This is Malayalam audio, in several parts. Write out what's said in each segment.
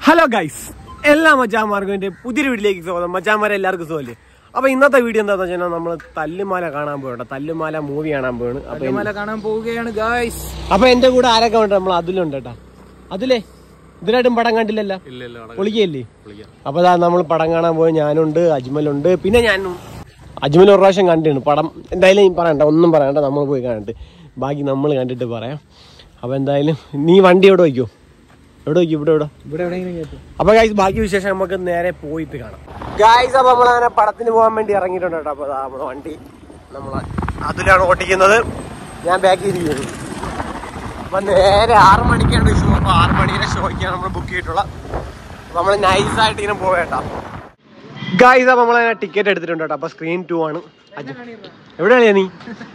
ഹലോ ഗൈസ് എല്ലാ മച്ചാന്മാർക്കും എന്റെ പുതിയൊരു വീട്ടിലേക്ക് സ്വാഗതം മച്ചാന്മാരെ എല്ലാവർക്കും സുഖമല്ലേ അപ്പൊ ഇന്നത്തെ വീഡിയോ എന്താന്ന് വെച്ചാൽ നമ്മൾ തല്ലുമാല കാണാൻ പോകണ്ട തല്ലുമാല മൂവി കാണാൻ പോവാണ് അപ്പൊ എൻ- മല കാണാൻ പോവുകയാണ് ഗായ്സ് അപ്പൊ എന്റെ കൂടെ ആരൊക്കെ ഉണ്ട് നമ്മൾ അതിലുണ്ട് കേട്ടാ അതിലേ ഇതിലായിട്ടും പടം കണ്ടില്ലല്ലോ പൊളിക്കല്ലേ അപ്പൊ ഇതാ നമ്മൾ പടം കാണാൻ പോയി ഞാനുണ്ട് അജ്മലുണ്ട് പിന്നെ ഞാനും അജ്മൽ ഒരു പ്രാവശ്യം കണ്ടിട്ടുണ്ട് പടം എന്തായാലും പറയണ്ട ഒന്നും പറയണ്ട നമ്മൾ പോയി കണ്ടിട്ട് ബാക്കി നമ്മൾ കണ്ടിട്ട് പറയാം അപ്പൊ എന്തായാലും നീ വണ്ടി എവിടെ വയ്ക്കോ എവിടെ വയ്ക്കും ഇവിടെ എവിടെ ഇവിടെ എവിടെയെങ്കിലും കേട്ടു അപ്പൊ ഗൈസ് ബാക്കി വിശേഷം നമുക്ക് നേരെ പോയിട്ട് കാണാം ഗൈസ് അപ്പൊ നമ്മളങ്ങനെ പടത്തിന് പോകാൻ വേണ്ടി ഇറങ്ങിയിട്ടുണ്ട് കേട്ടോ അപ്പൊ ദാ നമ്മളെ വണ്ടി നമ്മളെ അതിലാണ് ഓട്ടിക്കുന്നത് ഞാൻ ബാക്ക് ചെയ്തിരിക്കുന്നത് അപ്പൊ നേരെ ആറ് മണിക്കാണ് ഷോ അപ്പൊ ആറ് മണിയുടെ ഷോയ്ക്കാണ് നമ്മൾ ബുക്ക് ചെയ്തിട്ടുള്ളത് നമ്മൾ നൈസായിട്ട് ഇങ്ങനെ പോവേട്ടാ ഗൈസ് അപ്പൊ നമ്മളങ്ങനെ ടിക്കറ്റ് എടുത്തിട്ടുണ്ട് കേട്ടോ അപ്പൊ സ്ക്രീൻ ടു ആണ് അജു, എവിടെയാണ് നീ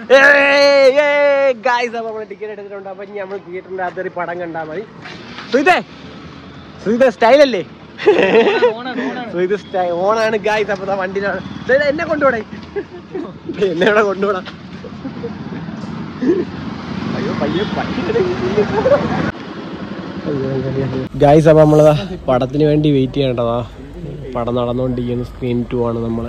ഗൈസ് അപ്പൊ നമ്മള് ടിക്കറ്റ് എടുത്തിട്ടുണ്ട് അപ്പൊ ഇനി നമ്മൾ തിയേറ്ററിന്റെ അകത്തൊരു പടം കണ്ടാൽ മതി സുഹിതേ സുഹിത സ്റ്റൈലല്ലേ സുഹിത സ്റ്റൈ ഓണാണ് ഗായ്സ് അപ്പൊ ദാ വണ്ടിയിലാണ് ദേ, ദേ, എന്നെ കൊണ്ടുപോടേ എന്നെ ഇവിടെ കൊണ്ടുപോടാ അയ്യോ പയ്യെ ഗായ്സ് അപ്പൊ നമ്മളതാ പടത്തിന് വേണ്ടി വെയിറ്റ് ചെയ്യേണ്ടതാ പടം നടന്നുകൊണ്ടിരിക്കുന്നു സ്ക്രീൻ ടു ആണ് നമ്മള്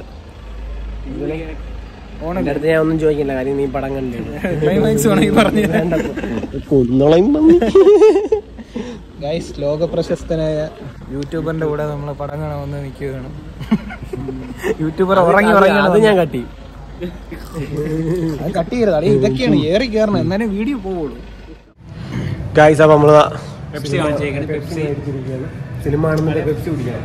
എന്റെ അടുത്ത് ഞാൻ ഒന്നും ചോദിക്കില്ല കാര്യം നീ പടം കണ്ടില്ല ക്ലൈമാക്സ് വേണമെങ്കിൽ പറഞ്ഞു കൊന്നോളയും മമ്മി. ഗൈസ് ലോക പ്രശസ്തനായ യൂട്യൂബറിന്റെ കൂടെ നമ്മളെ പടം കാണാൻ വന്ന് നിൽക്കുകയാണ് യൂട്യൂബർ ഉറങ്ങി അത് ഉറങ്ങി അത് ഞാൻ കട്ടി അത് കട്ട് ചെയ്യരുത് അടേ ഇതൊക്കെയാണ് ഏറി കയറണം എന്നാലും വീഡിയോ പോവുള്ളൂ ഗായ്സ് അപ്പൊ നമ്മള് പെപ്സി മേടിച്ചിരിക്കുകയാണ് സിനിമ ആണെന്നുണ്ടെങ്കിൽ പെപ്സി കുടിക്കണം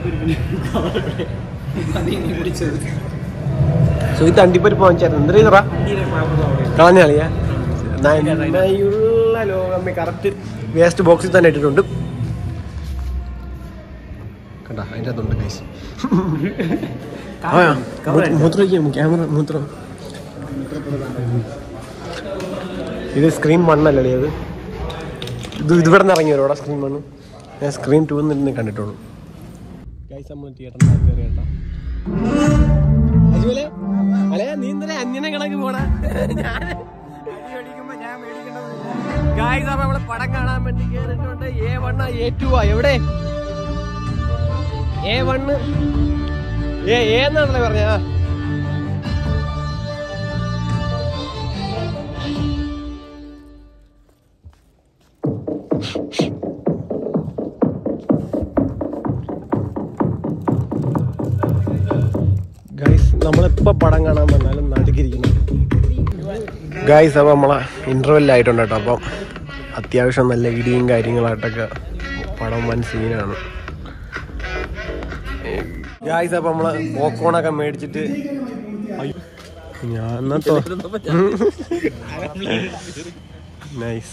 സോ ഇത് അണ്ടിപ്പരിപ്പ് വാങ്ങിച്ചായിരുന്നു എന്തൊരു ഇതറ കളഞ്ഞ കളിയാ നന്മയുള്ള ലോകമ്മ കറക്റ്റ് വേസ്റ്റ് ബോക്സിൽ തന്നെ ഇട്ടിട്ടുണ്ട് കണ്ട അതിൻ്റെ അതുണ്ട് ഗൈസ് മൂത്രം ക്യാമറ മൂത്രം ഇത് സ്ക്രീൻ മണ്ണല്ലേ അത് ഇത് ഇതിവിടെ നിന്ന് ഇറങ്ങി വരും സ്ക്രീൻ മണ്ണ് ഞാൻ സ്ക്രീൻ ടൂ നിന്ന് കണ്ടിട്ടുള്ളൂ ഗൈസ് നമ്മൾ തിയേറ്ററിനകത്ത് കയറി കേട്ടോ അജുവലെ അല്ലേ നീ ഇന്നലെ അന്യനെ കണക്ക് പോടാ ഗായ്സ് അപ്പൊ നമ്മള് പടം കാണാൻ വേണ്ടി കേറിയിട്ടുണ്ട് എ വണ്ണ എ ടു ആ എവിടെ എ വണ്ണ് ഏ എ എന്നാണല്ലേ പറഞ്ഞ ഗൈസ് നമ്മളിപ്പോ പടം കാണാൻ വന്നാലും നടുക്കിരിക്കുന്നു ഗൈസ് അപ്പോൾ നമ്മളെ ഇൻ്റർവെൽ ആയിട്ടുണ്ട് കേട്ടോ അപ്പം അത്യാവശ്യം നല്ല ഇടിയും കാര്യങ്ങളായിട്ടൊക്കെ പടം വൻ സീനാണ് ഗായ്സ് അപ്പം നമ്മള് പോക്കോണൊക്കെ മേടിച്ചിട്ട് അയ്യോ, ഞാൻ എന്നാ നൈസ്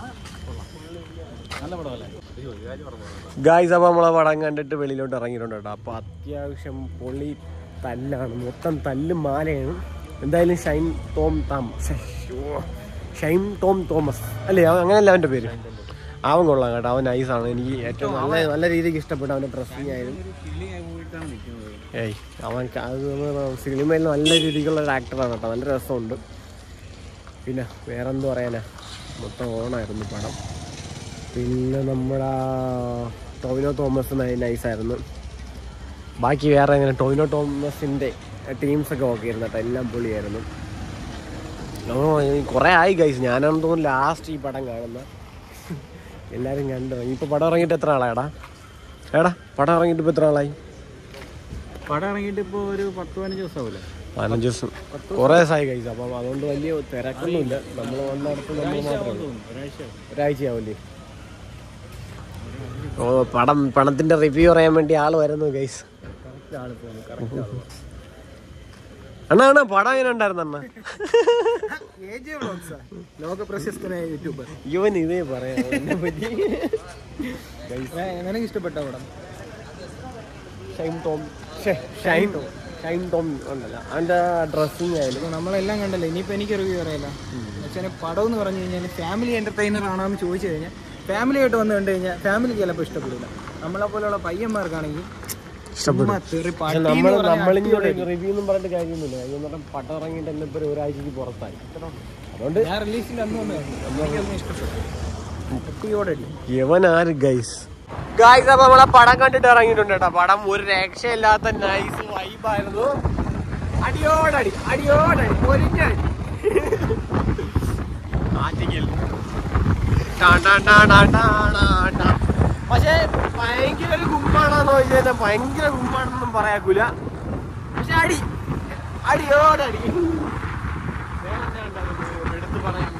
ഗായ്സ് അപ്പം നമ്മളെ പടം കണ്ടിട്ട് വെളിയിലോട്ട് ഇറങ്ങിയിട്ടുണ്ട് കേട്ടോ അപ്പോൾ അത്യാവശ്യം പൊളി തല്ലാണ് മൊത്തം തല്ലും മാലയാണ് എന്തായാലും ഷൈൻ ടോം താം ശ്ശെ, ശ്ശോ. ഷൈൻ ടോം തോമസ് അല്ലേ അവൻ അങ്ങനെയല്ല അവൻ്റെ പേര് അവൻ കൊള്ളാം കേട്ടോ അവൻ നൈസാണ് എനിക്ക് ഏറ്റവും നല്ല നല്ല രീതിക്ക് ഇഷ്ടപ്പെട്ടു അവൻ്റെ ഡ്രസ്സിങ് ആയാലും ഏയ് അവൻ ക- അത് നമ്മള് സിനിമയിൽ നല്ല രീതിക്കുള്ള ഒരു ആക്ടറാണ് കേട്ടോ നല്ല രസമുണ്ട് പിന്നെ വേറെ എന്ത് പറയാനാ മൊത്തം ഓണായിരുന്നു പടം പിന്നെ നമ്മുടെ ടോവിനോ തോമസ് നൈസായിരുന്നു ബാക്കി വേറെ എങ്ങനെ ടോവിനോ തോമസിൻ്റെ ടീംസൊക്കെ ഓക്കെ ആയിരുന്നു കേട്ടോ എല്ലാം പൊളിയായിരുന്നു ഓ കുറേ ആയി ഗൈസ് ഞാനാണെന്ന് തോന്നുന്നു ലാസ്റ്റ് ഈ പടം കാണുന്ന എല്ലാവരും കണ്ടു ഇപ്പോൾ പടം ഇറങ്ങിയിട്ട് എത്ര ആളാടാ എടാ പടം ഇറങ്ങിയിട്ട് ഇപ്പോൾ എത്ര ആളായി പടം ഇറങ്ങിയിട്ട് ഇപ്പൊ ഒരു പത്ത് പതിനഞ്ച് ദിവസമാവില്ലേ പതിനഞ്ച് ദിവസം കുറേ ദിവസമായി കഴിച്ചു അപ്പം അതുകൊണ്ട് വലിയ തിരക്കൊന്നുമില്ല നമ്മൾ വന്നിടത്ത് നമ്മൾ മാത്രമേ ഉള്ളൂ ഒരാഴ്ചയാവില്ലേ ഓ പടം പണത്തിന്റെ റിവ്യൂ പറയാൻ വേണ്ടി ആള് വരുന്നു ഗൈസ് അണ്ണാ അണ്ണാ പടം എങ്ങനെ ഉണ്ടായിരുന്നു അണ്ണ ലോക പ്രശസ്തനായ യൂട്യൂബർ ഇവൻ ഇതേ പറയാം എന്നെ പറ്റി നിനക്ക് ഇഷ്ടപ്പെട്ട പടം ഷൈൻ ടോം ശ്ശെ, ഷൈൻ ടോം ഷൈൻ ടോം ഉണ്ടല്ലോ അവന്റെ ഡ്രസ്സിങ് ആയാലും ഇപ്പൊ നമ്മളെല്ലാം കണ്ടല്ലോ ഇനിയിപ്പോ എനിക്ക് റിവ്യൂ അറിയില്ല പക്ഷേ പടം എന്ന് പറഞ്ഞു കഴിഞ്ഞാൽ ഫാമിലി എന്റർടൈനർ ആണോ എന്ന് ചോദിച്ചു കഴിഞ്ഞാൽ ഫാമിലി ആയിട്ട് വന്ന് കണ്ടു കഴിഞ്ഞാൽ ഫാമിലിക്ക് ചിലപ്പോൾ ഇഷ്ടപ്പെടില്ല നമ്മളെ പോലെയുള്ള പയ്യന്മാർക്കാണെങ്കിൽ ചുമ്മാ തെറി പട്ടി എന്ന് നമ്മൾ പറഞ്ഞാൽ നമ്മളിങ്ങോട്ട് റിവ്യൂ ഒന്നും പറഞ്ഞിട്ട് കാര്യമൊന്നുമില്ല കാര്യം എന്ന് പറഞ്ഞാൽ പടം ഇറങ്ങിയിട്ട് എന്നെ ഇപ്പോൾ ഒരാഴ്ചക്ക് പുറത്തായി അതുകൊണ്ട് ഞാൻ റിലീസിൽ അന്ന് വന്നു എനിക്കൊന്നും ഇഷ്ടപ്പെട്ടു കുട്ടിയോടടി യവൻ ആര് ഗൈസ് ഗായ്സ് അപ്പൊ നമ്മളെ പടം കണ്ടിട്ട് ഇറങ്ങിയിട്ടുണ്ട് കേട്ടോ പടം ഒരു രക്ഷയില്ലാത്ത നൈസ് വൈബായിരുന്നു അടിയോടടി അടിയോടടി പൊരിഞ്ഞടി ആറ്റിങ്ങൽ ടാ ടാ ടാ ടാ ടാ ടാ ടാ. പക്ഷേ ഭയങ്കര ഒരു ഗുമ്പാണെന്ന് ചോദിച്ചാൽ ഭയങ്കര ഗുമ്പാണെന്നൊന്നും പറയാക്കൂല പക്ഷെ അടി അടിയോടടി വേറെ എന്നാ ഉണ്ടാകുന്നത്? എടുത്ത് പറയാൻ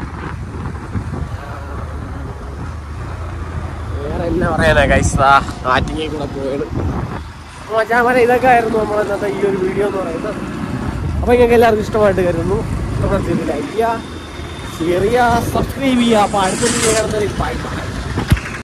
വേറെ എന്നാ പറയാനാ ഗൈസ് ആറ്റിങ്ങേ കൂടെ പോയത് മച്ചാൻ പറയാം ഇതൊക്കെ ആയിരുന്നു നമ്മൾ ഇന്നത്തെ ഈ ഒരു വീഡിയോ എന്ന് പറയുന്നത് അപ്പോൾ നിങ്ങൾക്ക് എല്ലാവർക്കും ഇഷ്ടമായിട്ട് കരുതുന്നു ഇഷ്ടപ്പെടുത്തി ലൈക്ക് ചെയ്യുക ഷെയർ ചെയ്യുക സബ്സ്ക്രൈബ് ചെയ്യുക അപ്പോൾ അടുത്ത വീഡിയോ ബൈ ബൈ